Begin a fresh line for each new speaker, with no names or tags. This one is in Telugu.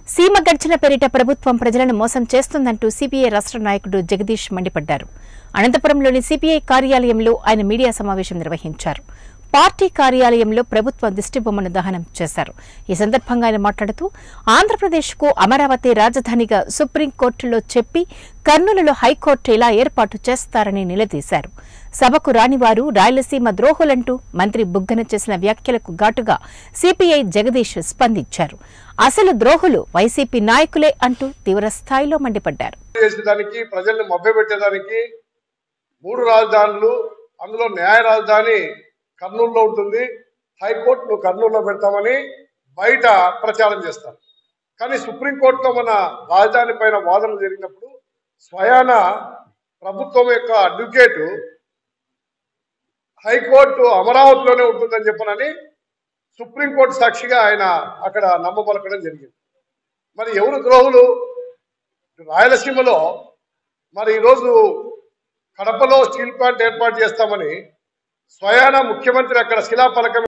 సీమ గడిచిన పేరిట ప్రభుత్వం ప్రజలను మోసం చేస్తుందంటూ సిపిఐ రాష్ట్ర నాయకుడు జగదీష్ మండిపడ్డారు అనంతపురంలోని సిపిఐ కార్యాలయంలో ఆయన మీడియా సమావేశం నిర్వహించారు పార్టీ కార్యాలయంలో ప్రభుత్వ దిష్టిబొమ్మను దహనం చేశారు ఈ సందర్భంగా ఆయన మాట్లాడుతూ ఆంధ్రప్రదేశ్కు అమరావతి రాజధానిగా సుప్రీంకోర్టులో చెప్పి కర్నూలులో హైకోర్టు ఇలా ఏర్పాటు చేస్తారని నిలదీశారు సభకు రానివారు రాయలసీమ ద్రోహులంటూ మంత్రి బుగ్గన చేసిన వ్యాఖ్యలకు ఘాటుగా సిపిఐ జగదీష్ స్పందించారు అసలు ద్రోహులు వైసీపీ నాయకులే అంటూ తీవ్రస్థాయిలో మండిపడ్డారు
చేసేదానికి ప్రజల్ని మభ్యపెట్టేదానికి మూడు రాజధానులు అందులో న్యాయ రాజధాని కర్నూలులో ఉంటుంది హైకోర్టు నువ్వు కర్నూలులో పెడతామని బయట ప్రచారం చేస్తారు కానీ సుప్రీంకోర్టులో మన రాజధాని పైన వాదనలు జరిగినప్పుడు స్వయాన ప్రభుత్వం యొక్క అడ్వకేటు హైకోర్టు అమరావతిలోనే ఉంటుందని చెప్పనని సుప్రీంకోర్టు సాక్షిగా ఆయన అక్కడ నమ్మబలకడం జరిగింది మరి ఎవరు ద్రోహులు రాయలసీమలో మరి ఈరోజు కడపలో స్టీల్ ప్లాంట్ ఏర్పాటు చేస్తామని స్వయాన ముఖ్యమంత్రి అక్కడ శిలాఫలకం